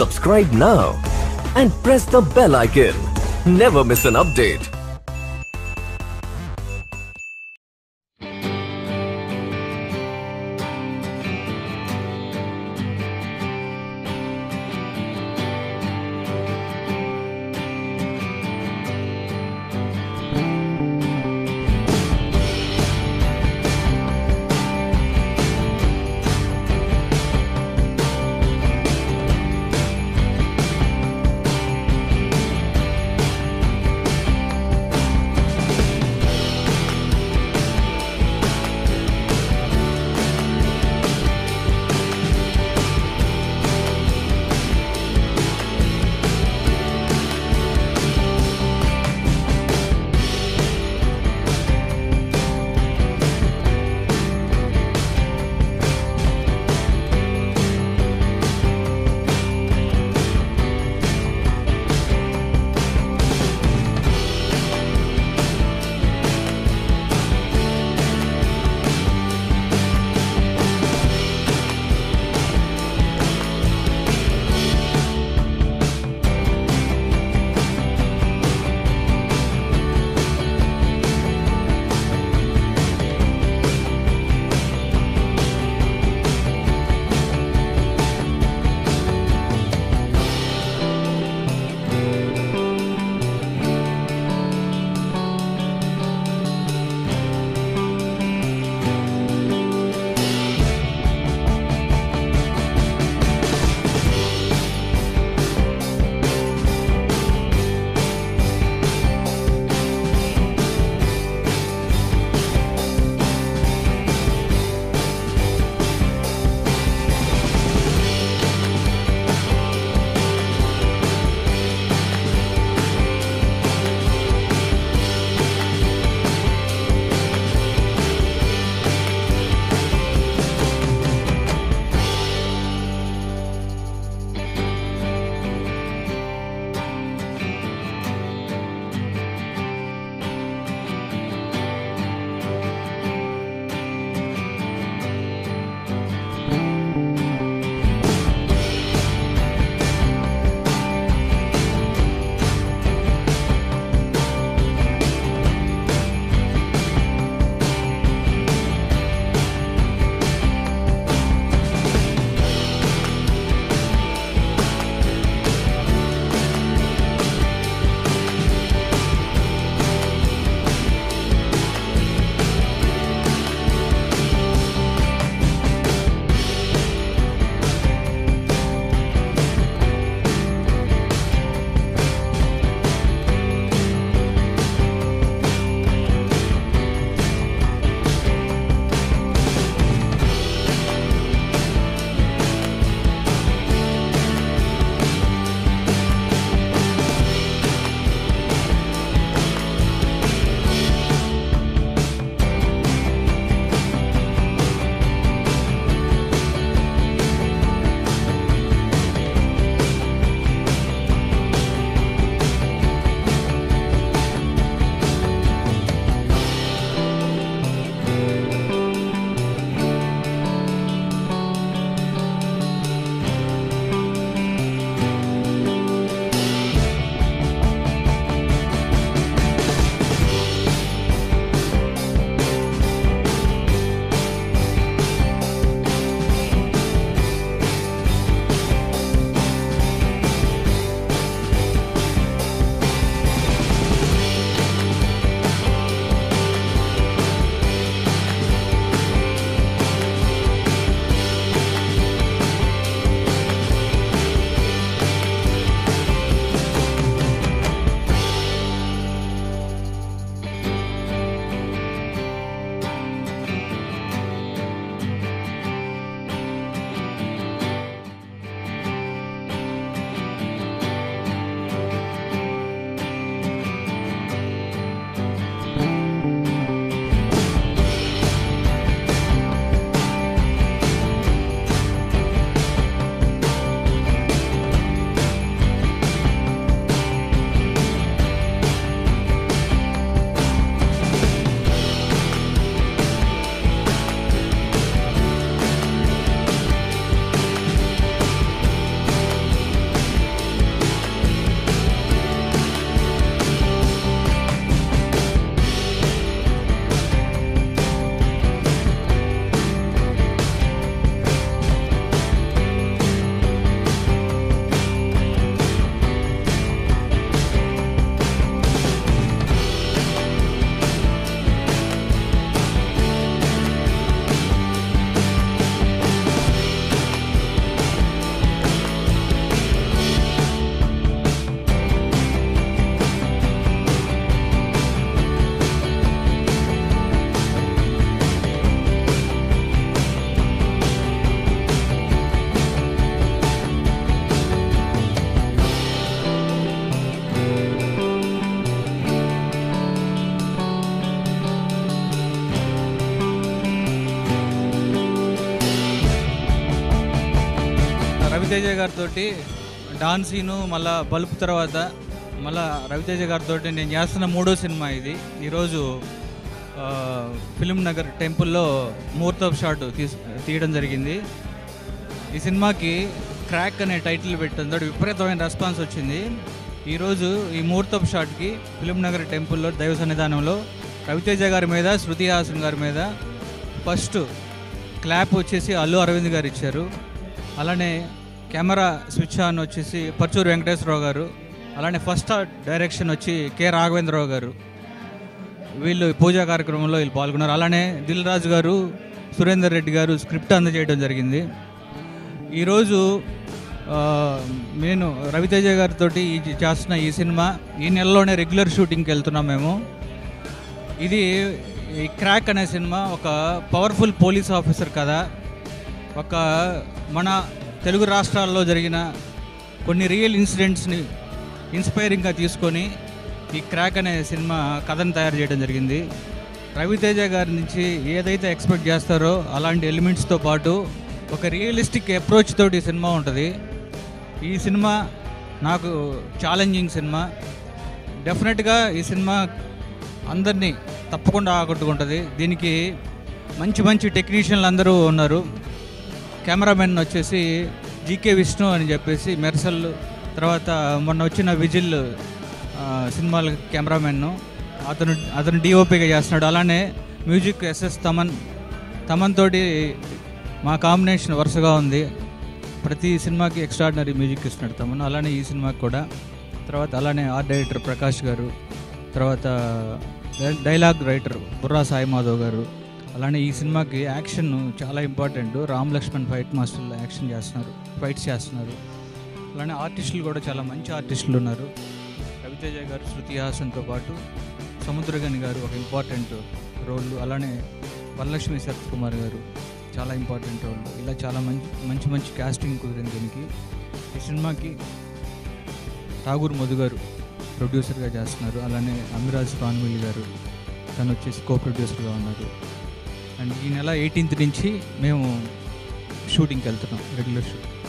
Subscribe now and press the bell icon. Never miss an update. Raviteja గారితో don scene మళ్ళా bulb తర్వాత మళ్ళా రవితేజ గారితో నేను చేస్తున్న మూడో సినిమా ఇది ఈరోజు ఆ, ఫిలిం నగర్ టెంపుల్లో ముహూర్తపు షాట్ తీస్ తీయడం జరిగింది ఈ సినిమాకి క్రాక్ అనే టైటిల్ పెట్టిందో విపరీతమైన రెస్పాన్స్ వచ్చింది ఈరోజు ఈ ముహూర్తపు షాట్కి ఫిలిం నగర్ టెంపుల్లో దైవ సన్నిధానంలో రవితేజ గారి మీద శృతి హాసన్ గారి మీద ఫస్ట్ క్లాప్ వచ్చేసి అల్లు అరవింద్ గారు ఇచ్చారు అలానే కెమెరా స్విచ్ ఆన్ వచ్చేసి పర్చూరు వెంకటేశ్వరరావు గారు అలానే ఫస్ట్ డైరెక్షన్ వచ్చి కె రాఘవేంద్రరావు గారు వీళ్ళు పూజా కార్యక్రమంలో వీళ్ళు పాల్గొన్నారు అలానే దిల్ రాజు గారు సురేందర్ రెడ్డి గారు స్క్రిప్ట్ అందజేయడం జరిగింది ఈరోజు ఆ, నేను రవితేజ గారితో ఈ చేస్తున్న ఈ సినిమా ఈ నెలలోనే రెగ్యులర్ షూటింగ్కి వెళ్తున్నాం మేము ఇది ఈ క్రాక్ అనే సినిమా ఒక పవర్ఫుల్ పోలీస్ ఆఫీసర్ కథ ఒక మన తెలుగు రాష్ట్రాల్లో జరిగిన కొన్ని రియల్ ఇన్సిడెంట్స్ని ఇన్స్పైరింగ్గా తీసుకొని ఈ క్రాక్ అనే సినిమా కథను తయారు చేయడం జరిగింది రవితేజ గారి నుంచి ఏదైతే ఎక్స్పెక్ట్ చేస్తారో అలాంటి ఎలిమెంట్స్తో పాటు ఒక రియలిస్టిక్ అప్రోచ్ తోటి ఈ సినిమా ఉంటుంది ఈ సినిమా నాకు ఛాలెంజింగ్ సినిమా డెఫినెట్గా ఈ సినిమా అందరినీ తప్పకుండా ఆకట్టుకుంటుంది దీనికి మంచి మంచి టెక్నీషియన్లు అందరూ ఉన్నారు కెమెరామెన్ వచ్చేసి జీకే విష్ణు అని చెప్పేసి మెర్సల్ తర్వాత మొన్న వచ్చిన విజిల్ ఆ, సినిమాల కెమెరామెన్ అతను అతను డిఓపిగా చేస్తున్నాడు అలానే మ్యూజిక్ ఎస్ఎస్ తమన్ తమన్ తోటి మా కాంబినేషన్ వరుసగా ఉంది ప్రతి సినిమాకి ఎక్స్ట్రాడినరీ మ్యూజిక్ ఇస్తున్నాడు తమను అలానే ఈ సినిమాకి కూడా తర్వాత అలానే ఆర్ట్ డైరెక్టర్ ప్రకాష్ గారు తర్వాత డై- డైలాగ్ రైటర్ బుర్రా సాయి మాధవ్ గారు అలానే ఈ సినిమాకి యాక్షన్ చాలా ఇంపార్టెంట్ రామ్ లక్ష్మణ్ ఫైట్ మాస్టర్లు యాక్షన్ చేస్తున్నారు ఫైట్స్ చేస్తున్నారు అలానే ఆర్టిస్టులు కూడా చాలా మంచి ఆర్టిస్టులు ఉన్నారు రవితేజ గారు శృతి హాసన్తో పాటు సముద్రగని గారు ఒక ఇంపార్టెంట్ రోల్ అలానే వరలక్ష్మి శరత్ కుమార్ గారు చాలా ఇంపార్టెంట్ రోల్ ఇలా చాలా మంచి మంచి మంచి కాస్టింగ్ కుదిరింది దీనికి ఈ సినిమాకి ఠాగూర్ మధు గారు ప్రొడ్యూసర్గా చేస్తున్నారు అలానే అమిరాజ్ పాన్విల్ గారు తను వచ్చేసి కో ప్రొడ్యూసర్గా ఉన్నారు అండ్ ఈ నెల ఎయిటీన్త్ నుంచి మేము షూటింగ్కి వెళ్తున్నాం రెగ్యులర్ షూట్